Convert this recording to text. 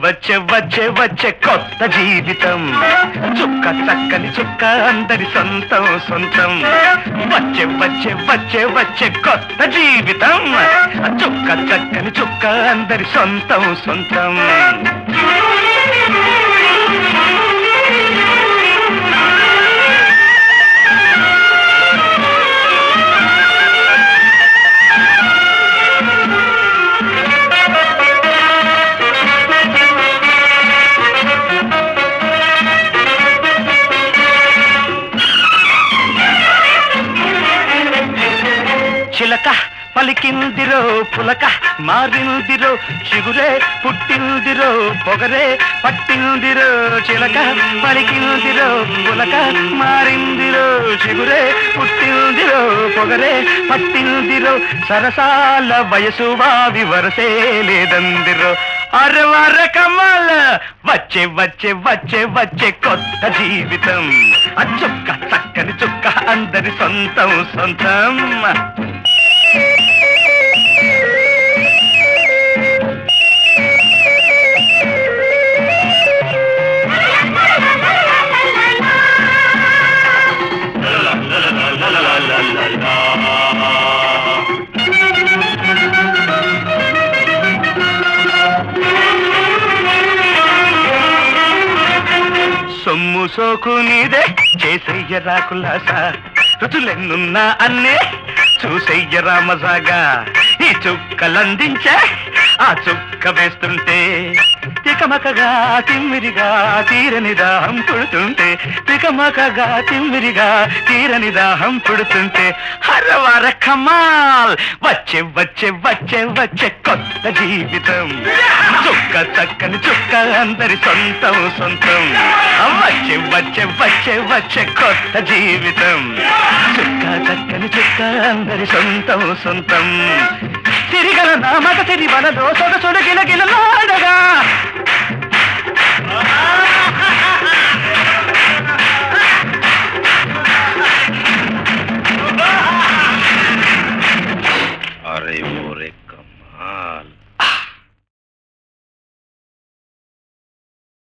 వచ్చే వచ్చే వచ్చే కొత్త జీవితం చుక్క చక్కని చుక్క అందరి సొంతం సొంతం వచ్చే వచ్చే వచ్చే వచ్చే కొత్త జీవితం చుక్క చక్కని చుక్క అందరి సొంతం సొంతం చిలక పలికిందిరో పులక మారిందిరో చిగురే పుట్టిందిరో పొగరే పట్టిందిరో చిలక పలికిందిరో పులక మారిందిరో చిగురే పుట్టిందిరో పొగరే పట్టిందిరో సరసాల వయసు వావి వరసే లేదందిరో అరవర కమల వచ్చే వచ్చే వచ్చే వచ్చే కొత్త జీవితం అచ్చుక్క చక్కని చుక్క అందరి సొంతం సొంతం సొమ్ము సోకు నీదే చేసెయ్యరా కులాస రుచులెన్నున్నా అన్నే చూసెయ్యరా మజాగా ఈ చుక్కలందించే ఆ చుక్క వేస్తుంటే తికమకగా తిమ్మిరిగా తీరని దాహం పుడుతుంటే తికమకగా తిమ్మిరిగా తీరని దాహం పుడుతుంటే హరవర కమాల్ వచ్చే వచ్చే వచ్చే వచ్చే కొత్త జీవితం చుక్క చక్కని చుక్క అందరి సొంతం సొంతం వచ్చే వచ్చే వచ్చే వచ్చే కొత్త జీవితం చుక్క చక్కని చుక్క అందరి సొంతం సొంతం తిరిగల నామక తిరి వనలో సొగ సొడగిల గిల నాడగా